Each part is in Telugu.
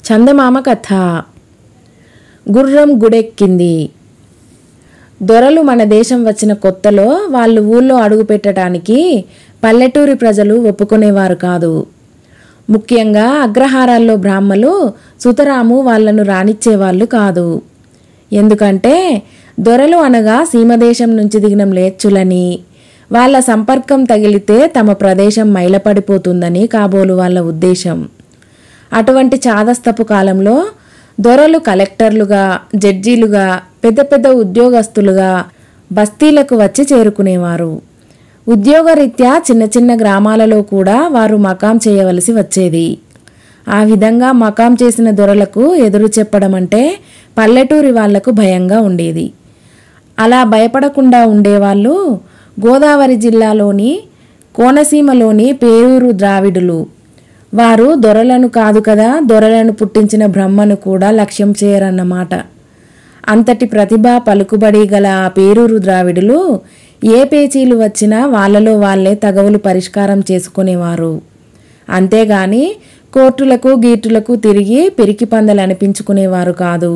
చందమామ కథ గుర్రం గుడెక్కింది దొరలు మన దేశం వచ్చిన కొత్తలో వాళ్ళు ఊళ్ళో అడుగు పెట్టడానికి పల్లెటూరి ప్రజలు ఒప్పుకునేవారు కాదు ముఖ్యంగా అగ్రహారాల్లో బ్రాహ్మలు సుతరాము వాళ్ళను రానిచ్చేవాళ్ళు కాదు ఎందుకంటే దొరలు అనగా సీమదేశం నుంచి దిగిన మ్లేచ్చులని వాళ్ళ సంపర్కం తగిలితే తమ ప్రదేశం మైలపడిపోతుందని కాబోలు వాళ్ళ ఉద్దేశం అటువంటి చాదస్తపు కాలంలో దొరలు కలెక్టర్లుగా జడ్జీలుగా పెద్ద పెద్ద ఉద్యోగస్తులుగా బస్తీలకు వచ్చి చేరుకునేవారు ఉద్యోగరీత్యా చిన్న చిన్న గ్రామాలలో కూడా వారు మకాం చేయవలసి వచ్చేది ఆ విధంగా మకాం చేసిన దొరలకు ఎదురు చెప్పడం అంటే పల్లెటూరి వాళ్లకు భయంగా ఉండేది అలా భయపడకుండా ఉండేవాళ్ళు గోదావరి జిల్లాలోని కోనసీమలోని పేరూరు ద్రావిడులు వారు దొరలను కాదు కదా దొరలను పుట్టించిన బ్రహ్మను కూడా లక్ష్యం చేయరన్నమాట అంతటి ప్రతిభ పలుకుబడి గల ఆ పేరూరు ద్రావిడులు ఏ పేచీలు వచ్చినా వాళ్ళలో వాళ్ళే తగవులు పరిష్కారం చేసుకునేవారు అంతేగాని కోర్టులకు గీటులకు తిరిగి పిరికి పందలు అనిపించుకునేవారు కాదు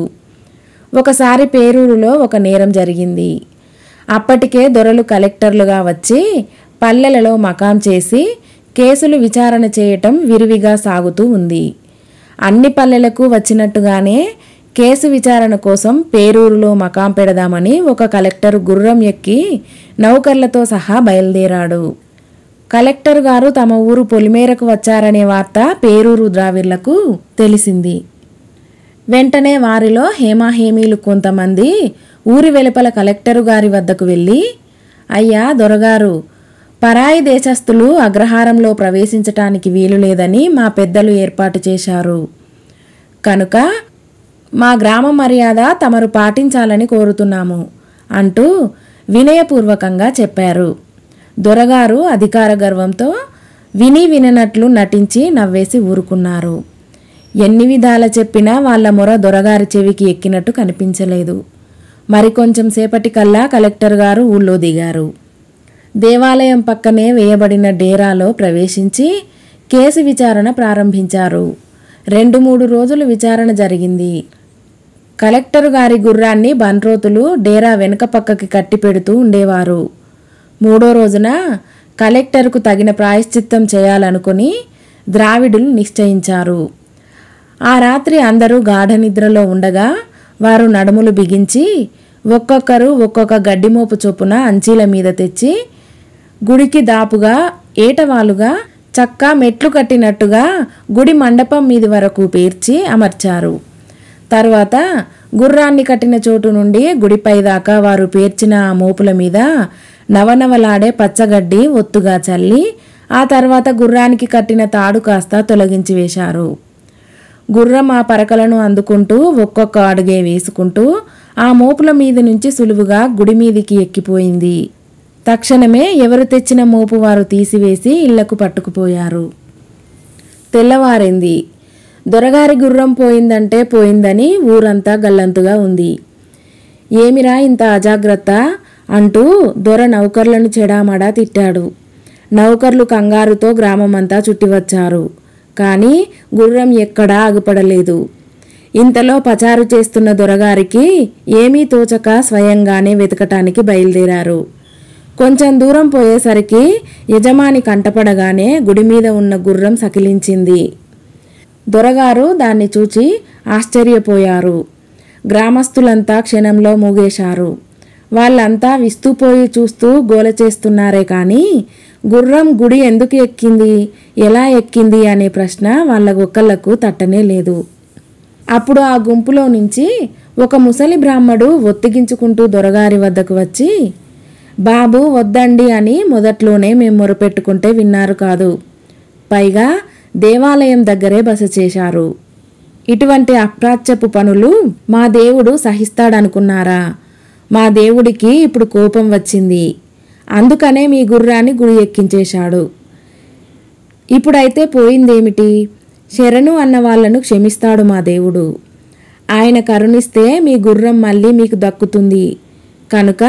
ఒకసారి పేరూరులో ఒక నేరం జరిగింది అప్పటికే దొరలు కలెక్టర్లుగా వచ్చి పల్లెలలో మకాం చేసి కేసులు విచారణ చేయటం విరివిగా సాగుతూ ఉంది అన్ని పల్లెలకు వచ్చినట్టుగానే కేసు విచారణ కోసం పేరూరులో మకాం పెడదామని ఒక కలెక్టర్ గుర్రం ఎక్కి నౌకర్లతో సహా బయలుదేరాడు కలెక్టర్ గారు తమ ఊరు పొలిమేరకు వచ్చారనే వార్త పేరూరు ద్రావిళ్లకు తెలిసింది వెంటనే వారిలో హేమాహేమీలు కొంతమంది ఊరి వెలుపల కలెక్టరు గారి వద్దకు వెళ్ళి అయ్యా దొరగారు పరాయి దేశస్థులు అగ్రహారంలో ప్రవేశించటానికి వీలు లేదని మా పెద్దలు ఏర్పాటు చేశారు కనుక మా గ్రామ మర్యాద తమరు పాటించాలని కోరుతున్నాము అంటూ వినయపూర్వకంగా చెప్పారు దొరగారు అధికార గర్వంతో విని విననట్లు నటించి నవ్వేసి ఊరుకున్నారు ఎన్ని విధాల చెప్పినా వాళ్ళ మొర దొరగారి చెవికి ఎక్కినట్టు కనిపించలేదు మరికొంచెం సేపటికల్లా కలెక్టర్ గారు ఊళ్ళో దిగారు దేవాలయం పక్కనే వేయబడిన డేరాలో ప్రవేశించి కేసు విచారణ ప్రారంభించారు రెండు మూడు రోజులు విచారణ జరిగింది కలెక్టర్ గారి గుర్రాన్ని బంట్రోతులు డేరా వెనుక పక్కకి కట్టి పెడుతూ ఉండేవారు మూడో రోజున కలెక్టర్కు తగిన ప్రాయశ్చిత్తం చేయాలనుకుని ద్రావిడులు నిశ్చయించారు ఆ రాత్రి అందరూ గాఢ నిద్రలో ఉండగా వారు నడుములు బిగించి ఒక్కొక్కరు ఒక్కొక్క గడ్డిమోపు చొప్పున అంచీల మీద తెచ్చి గుడికి దాపుగా ఏటవాలుగా చక్కా మెట్లు కట్టినట్టుగా గుడి మండపం మీది వరకు పేర్చి అమర్చారు తర్వాత గుర్రాన్ని కట్టిన చోటు నుండి గుడిపై దాకా వారు పేర్చిన ఆ మోపుల మీద నవనవలాడే పచ్చగడ్డి ఒత్తుగా చల్లి ఆ తర్వాత గుర్రానికి కట్టిన తాడు కాస్త తొలగించి వేశారు గుర్రం ఆ పరకలను అందుకుంటూ ఒక్కొక్క అడుగే వేసుకుంటూ ఆ మోపుల మీద నుంచి సులువుగా గుడి మీదికి ఎక్కిపోయింది తక్షణమే ఎవరు తెచ్చిన మోపు వారు తీసివేసి ఇళ్లకు పట్టుకుపోయారు తెల్లవారింది దొరగారి గుర్రం పోయిందంటే పోయిందని ఊరంతా గల్లంతుగా ఉంది ఏమిరా ఇంత అజాగ్రత్త అంటూ దొర నౌకర్లను చెడామడా తిట్టాడు నౌకర్లు కంగారుతో గ్రామమంతా చుట్టివచ్చారు కానీ గుర్రం ఎక్కడా ఆగుపడలేదు ఇంతలో పచారు చేస్తున్న దొరగారికి ఏమీ తోచక స్వయంగానే వెతకటానికి బయలుదేరారు కొంచెం దూరం పోయేసరికి యజమాని కంటపడగానే గుడి మీద ఉన్న గుర్రం సకిలించింది దొరగారు దాన్ని చూచి ఆశ్చర్యపోయారు గ్రామస్తులంతా క్షణంలో మూగేశారు వాళ్ళంతా విస్తుపోయి చూస్తూ గోల చేస్తున్నారే కానీ గుర్రం గుడి ఎందుకు ఎక్కింది ఎలా ఎక్కింది అనే ప్రశ్న వాళ్ళ ఒక్కళ్లకు తట్టనే లేదు అప్పుడు ఆ గుంపులో నుంచి ఒక ముసలి బ్రాహ్మడు ఒత్తిగించుకుంటూ దొరగారి వద్దకు వచ్చి బాబు వద్దండి అని మొదట్లోనే మేము మొరపెట్టుకుంటే విన్నారు కాదు పైగా దేవాలయం దగ్గరే బస చేశారు ఇటువంటి అప్రాచ్యపు పనులు మా దేవుడు సహిస్తాడనుకున్నారా మా దేవుడికి ఇప్పుడు కోపం వచ్చింది అందుకనే మీ గుర్రాన్ని గుడి ఎక్కించేశాడు ఇప్పుడైతే పోయిందేమిటి శరణు అన్న వాళ్ళను క్షమిస్తాడు మా దేవుడు ఆయన కరుణిస్తే మీ గుర్రం మళ్ళీ మీకు దక్కుతుంది కనుక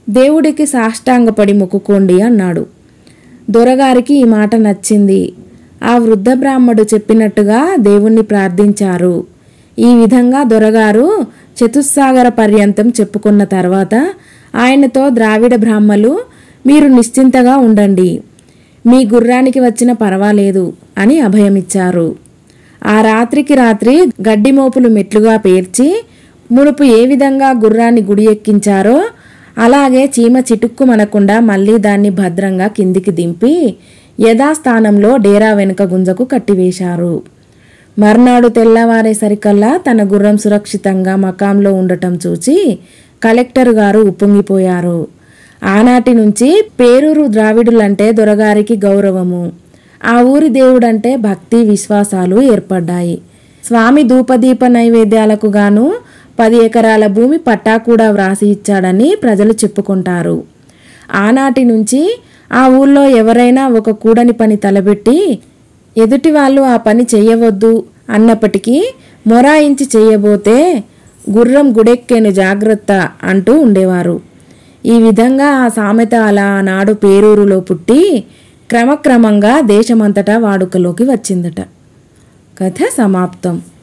దేవుడికి సాష్టాంగపడి మొక్కుకోండి అన్నాడు దొరగారికి ఈ మాట నచ్చింది ఆ వృద్ధ బ్రాహ్మడు చెప్పినట్టుగా దేవుణ్ణి ప్రార్థించారు ఈ విధంగా దొరగారు చతుస్సాగర పర్యంతం చెప్పుకున్న తర్వాత ఆయనతో ద్రావిడ బ్రాహ్మలు మీరు నిశ్చింతగా ఉండండి మీ గుర్రానికి వచ్చిన పర్వాలేదు అని అభయమిచ్చారు ఆ రాత్రికి రాత్రి గడ్డి మోపులు మెట్లుగా పేర్చి మునుపు ఏ విధంగా గుర్రాన్ని గుడి ఎక్కించారో అలాగే చీమ చిటుక్కుమనకుండా మళ్ళీ దాన్ని భద్రంగా కిందికి దింపి యథాస్థానంలో డేరా వెనుక గుంజకు కట్టివేశారు మర్నాడు తెల్లవారేసరికల్లా తన గుర్రం సురక్షితంగా మకాంలో ఉండటం చూచి కలెక్టర్ గారు ఉప్పొంగిపోయారు ఆనాటి నుంచి పేరూరు ద్రావిడులంటే దొరగారికి గౌరవము ఆ ఊరి దేవుడంటే భక్తి విశ్వాసాలు ఏర్పడ్డాయి స్వామి ధూపదీప నైవేద్యాలకు గాను పది ఎకరాల భూమి పట్టా కూడా వ్రాసి ఇచ్చాడని ప్రజలు చెప్పుకుంటారు ఆనాటి నుంచి ఆ ఊళ్ళో ఎవరైనా ఒక కూడని పని తలబెట్టి ఎదుటి వాళ్ళు ఆ పని చెయ్యవద్దు అన్నప్పటికీ మొరాయించి చెయ్యబోతే గుర్రం గుడెక్కేను జాగ్రత్త అంటూ ఉండేవారు ఈ విధంగా ఆ సామెత అలా ఆనాడు పేరూరులో పుట్టి క్రమక్రమంగా దేశమంతటా వాడుకలోకి వచ్చిందట కథ సమాప్తం